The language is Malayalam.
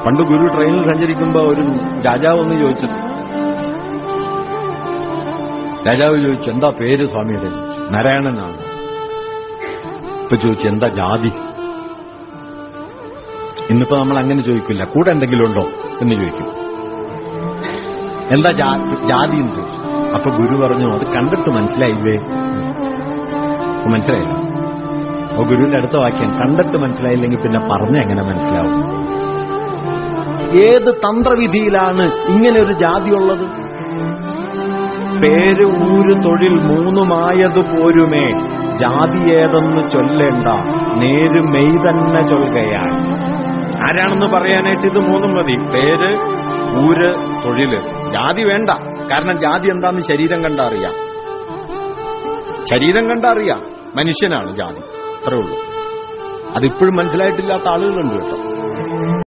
പണ്ട് ഗുരു ട്രെയിനിൽ സഞ്ചരിക്കുമ്പോ ഒരു രാജാവ് ഒന്ന് ചോദിച്ചത് രാജാവ് ചോദിച്ചു എന്താ പേര് സ്വാമിയുടെ നാരായണനാണ് ഇപ്പൊ ചോദിച്ചു എന്താ ജാതി ഇന്നിപ്പോ നമ്മൾ അങ്ങനെ ചോദിക്കില്ല കൂടെ എന്തെങ്കിലും ഉണ്ടോ എന്ന് ചോദിക്കും എന്താ ജാ- ജാതി എന്ന് ചോദിച്ചു അപ്പൊ ഗുരു പറഞ്ഞു അത് കണ്ടിട്ട് മനസ്സിലായില്ലേ അപ്പൊ മനസ്സിലായില്ല അപ്പൊ ഗുരുവിന്റെ അടുത്ത വാക്യം കണ്ടിട്ട് മനസ്സിലായില്ലെങ്കിൽ പിന്നെ പറഞ്ഞ എങ്ങനെ മനസ്സിലാവും ഏത് തന്ത്രവിധിയിലാണ് ഇങ്ങനെ ഒരു ജാതി ഉള്ളത് പേര് ഊര് തൊഴിൽ മൂന്നുമായത് പോരുമേ ജാതി ഏതെന്ന് ചൊല്ലേണ്ട നേര് മെയ് തന്നെ ചൊൽകയാണ് ആരാണെന്ന് പറയാനായിട്ട് ഇത് മൂന്നും മതി പേര് ഊര് തൊഴില് ജാതി വേണ്ട കാരണം ജാതി എന്താന്ന് ശരീരം കണ്ടറിയാം ശരീരം കണ്ടറിയാം മനുഷ്യനാണ് ജാതി അത്രേ ഉള്ളൂ അതിപ്പോഴും മനസ്സിലായിട്ടില്ലാത്ത ആളുകളുണ്ട് കേട്ടോ